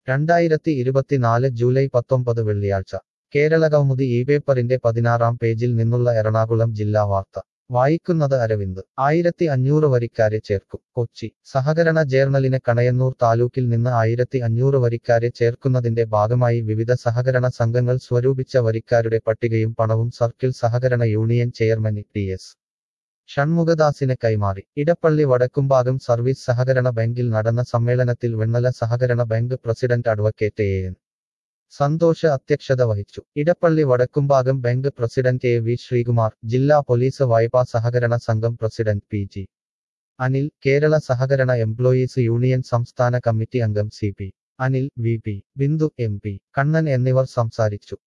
രണ്ടായിരത്തി ഇരുപത്തിനാല് ജൂലൈ പത്തൊമ്പത് വെള്ളിയാഴ്ച കേരളകൗമുദി ഈ പേപ്പറിന്റെ പതിനാറാം പേജിൽ നിന്നുള്ള എറണാകുളം ജില്ലാ വാർത്ത വായിക്കുന്നത് അരവിന്ദ് ആയിരത്തി അഞ്ഞൂറ് വരിക്കാരെ ചേർക്കും കൊച്ചി സഹകരണ ജേർണലിന് കണയന്നൂർ താലൂക്കിൽ നിന്ന് ആയിരത്തി അഞ്ഞൂറ് വരിക്കാരെ ചേർക്കുന്നതിന്റെ ഭാഗമായി വിവിധ സഹകരണ സംഘങ്ങൾ സ്വരൂപിച്ച വരിക്കാരുടെ പട്ടികയും പണവും സർക്കിൾ സഹകരണ യൂണിയൻ ചെയർമാൻ ടി എസ് ഷൺമുഖദാസിന് കൈമാറി ഇടപ്പള്ളി വടക്കുംഭാഗം സർവീസ് സഹകരണ ബാങ്കിൽ നടന്ന സമ്മേളനത്തിൽ വെണ്ണല സഹകരണ bank president advocate A N Santhosh അധ്യക്ഷത വഹിച്ചു ഇടപ്പള്ളി വടക്കുംഭാഗം bank president A V Sreekumar ജില്ലാ പോലീസ് വായ്പാ സഹകരണ സംഘം president P G Anil Kerala സഹകരണ എംപ്ലോയീസ് യൂണിയൻ സംസ്ഥാന കമ്മിറ്റി അംഗം C P Anil V P Bindu M P Kannan എന്നിവർ സംസാരിച്ചു